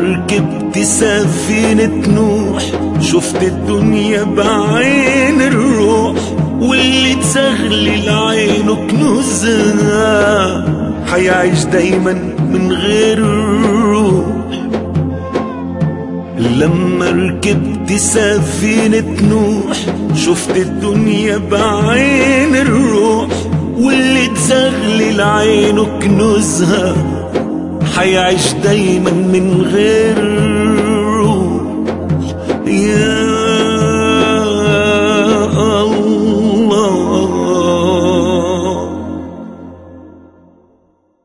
ركبت سفينة نوح شفت الدنيا بعين الروح واللي تزغلل عينه كنوزها حيعيش دايما من غير الروح لما ركبت سفينة نوح شفت الدنيا بعين الروح واللي تزغلل عينه كنوزها حيعيش دايما من غير